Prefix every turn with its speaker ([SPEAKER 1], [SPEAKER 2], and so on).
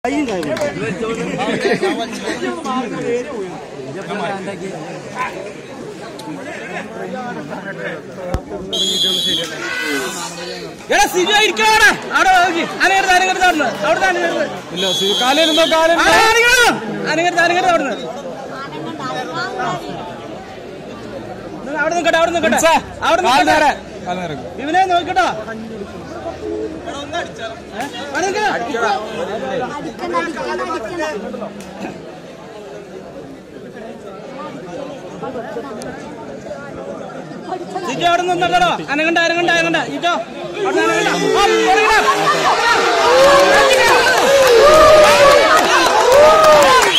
[SPEAKER 1] എടാ സിജു ഇരിക്കണ അവിടെ നോക്കി അനങ്ങരുത് അനങ്ങരുത് അവിടുന്ന് അവിടെ അനങ്ങരുത്
[SPEAKER 2] ഇല്ല കാലിരുന്നോ കാലിരുന്നോ
[SPEAKER 1] അനങ്ങരുത് അനങ്ങരുത് അവിടുന്ന് നിങ്ങൾ അവിടെ നിൽക്കട്ടെ അവിടെ നിൽക്കട്ടെ അവിടെ
[SPEAKER 2] കാൽ
[SPEAKER 1] നിൽക്കട്ടെ
[SPEAKER 2] നേരെ കാൽ നേരെ
[SPEAKER 1] ഇവനെ നോക്കട്ടോ സിജു അവിടെ നിന്നോ അനങ്ങണ്ട അനങ്ങണ്ട അനങ്ങണ്ട ഇജോ അവിടെ അനങ്ങണ്ട ആ, പുറകിലാ.